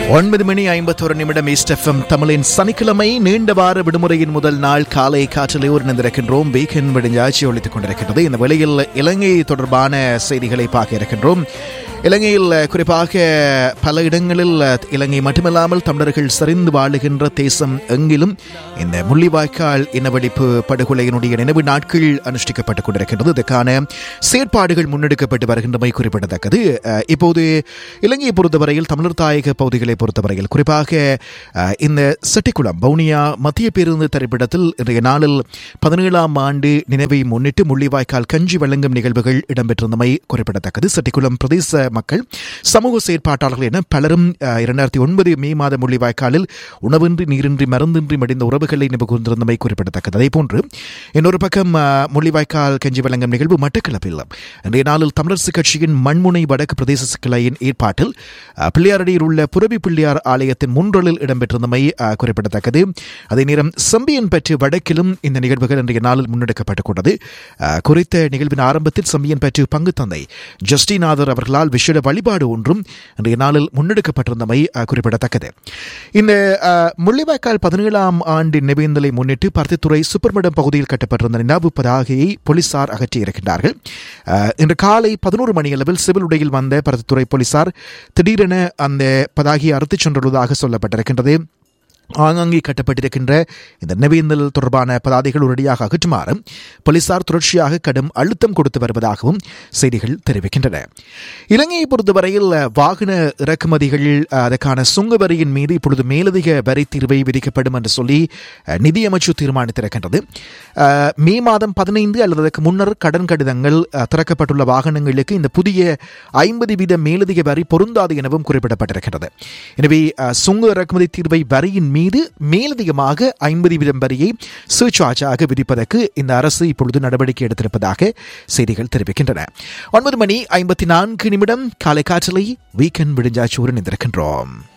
ஒன்பது மணி ஐம்பத்தொரு நிமிடம் east FM தமிழின் சனிக்கிழமை நீண்ட வார விடுமுறையின் முதல் நாள் காலை காற்றிலே ஒரு நின்றிருக்கின்றோம் வீக்கெண்ட் விடிஞ்சாட்சி ஒழித்துக் கொண்டிருக்கின்றது இந்த வேளையில் இலங்கை தொடர்பான செய்திகளை பார்க்க இருக்கின்றோம் இலங்கையில் குறிப்பாக பல இடங்களில் இலங்கை மட்டுமல்லாமல் தமிழர்கள் சரிந்து வாழுகின்ற தேசம் எங்கிலும் இந்த முள்ளிவாய்க்கால் இனவெடிப்பு படுகொலையினுடைய நினைவு நாட்கள் அனுஷ்டிக்கப்பட்டுக் கொண்டிருக்கின்றது இதற்கான செயற்பாடுகள் முன்னெடுக்கப்பட்டு வருகின்றமை குறிப்பிடத்தக்கது அஹ், இப்போது இலங்கையை பொறுத்தவரையில் தமிழர் தாயக பகுதிகளை பொறுத்தவரையில் குறிப்பாக அஹ், இந்த செட்டிக்குளம் வவுனியா மத்திய பேருந்து திரைப்படத்தில் இன்றைய நாளில் பதினேழாம் ஆண்டு நினைவை முன்னிட்டு முள்ளிவாய்க்கால் கஞ்சி வழங்கும் நிகழ்வுகள் இடம்பெற்றிருந்தமை குறிப்பிடத்தக்கது செட்டிக்குளம் பிரதேச மக்கள் சமூக செயற்பாட்டாளர்கள் என பலரும் அஹ், இரண்டாயிரத்தி ஒன்பது மே மாத முள்ளிவாய்க்காலில் உணவின்றி நீரின்றி மருந்தின்றி மடிந்த உறவுகளை நினைவு கூர்ந்திருந்தமை குறிப்பிடத்தக்கது அதே போன்று இன்னொரு பக்கம் அஹ், முள்ளிவாய்க்கால் கஞ்சி வழங்கும் நிகழ்வு மட்டக்களப்பில் இன்றைய நாளில் தமிழரசு கட்சியின் மண்முனை வடக்கு பிரதேச கிளையின் ஏற்பாட்டில் அஹ், பிள்ளையாரடியில் உள்ள புரவி பிள்ளையார் ஆலயத்தின் முன்றலில் இடம்பெற்றிருந்தமை அஹ், குறிப்பிடத்தக்கது அதே நேரம் செம்பியன் பெற்று வடக்கிலும் இந்த நிகழ்வுகள் இன்றைய நாளில் முன்னெடுக்கப்பட்டுக் கொண்டது அஹ், குறித்த நிகழ்வின் ஆரம்பத்தில் செம்பியன் பெற்று பங்கு தந்தை ஜஸ்டிநாதர் அவர்களால் விஷேட வழிபாடு ஒன்றும் இன்றைய நாளில் முன்னெடுக்கப்பட்டிருந்தமை அஹ், குறிப்பிடத்தக்கது இந்த அஹ், முள்ளிவாய்க்கால் பதினேழாம் ஆண்டு நினைவேந்தலை முன்னிட்டு பருத்தித்துறை சுப்பர்மடம் பகுதியில் கட்டப்பட்டிருந்த நினைவு பதாகையை போலீசார் அகற்றியிருக்கின்றார்கள் அஹ், இன்று காலை பதினோரு மணியளவில் சிவில் உடையில் வந்த பருத்தித்துறை போலீசார் திடீரென அந்த பதாகையை அறுத்துச் சென்றுள்ளதாக சொல்லப்பட்டிருக்கின்றது ஆங்காங்கே கட்டப்பட்டிருக்கின்ற இந்த நினைவேந்தல் தொடர்பான பதாதைகள் உடனடியாக அகற்றுமாறு போலீசார் தொடர்ச்சியாக கடும் அழுத்தம் கொடுத்து வருவதாகவும் செய்திகள் தெரிவிக்கின்றன இலங்கையை பொறுத்தவரையில் வாகன இறக்குமதிகள் அதற்கான சுங்க வரியின் மீது இப்பொழுது மேலதிக வரி தீர்வை விதிக்கப்படும் என்று சொல்லி அஹ், நிதியமைச்சு தீர்மானித்திருக்கின்றது அஹ், மே மாதம் பதினைந்து அல்லது அதற்கு முன்னர் கடன் கடிதங்கள் அஹ், திறக்கப்பட்டுள்ள வாகனங்களுக்கு இந்த புதிய ஐம்பது வீத மேலதிக வரி பொருந்தாது எனவும் குறிப்பிடப்பட்டிருக்கிறது எனவே அஹ், சுங்க இறக்குமதி தீர்வை வரியின் மீது மேலதிகமாக ஐம்பது வீதம் வரியை சர்சார்ஜாக விதிப்பதற்கு இந்த அரசு இப்பொழுது நடவடிக்கை எடுத்திருப்பதாக செய்திகள் தெரிவிக்கின்றன ஒன்பது மணி ஐம்பத்தி நான்கு நிமிடம் காலை காற்றலை வீக்கெண்ட் விடிஞ்சாச்சூர் இணைந்திருக்கின்றோம்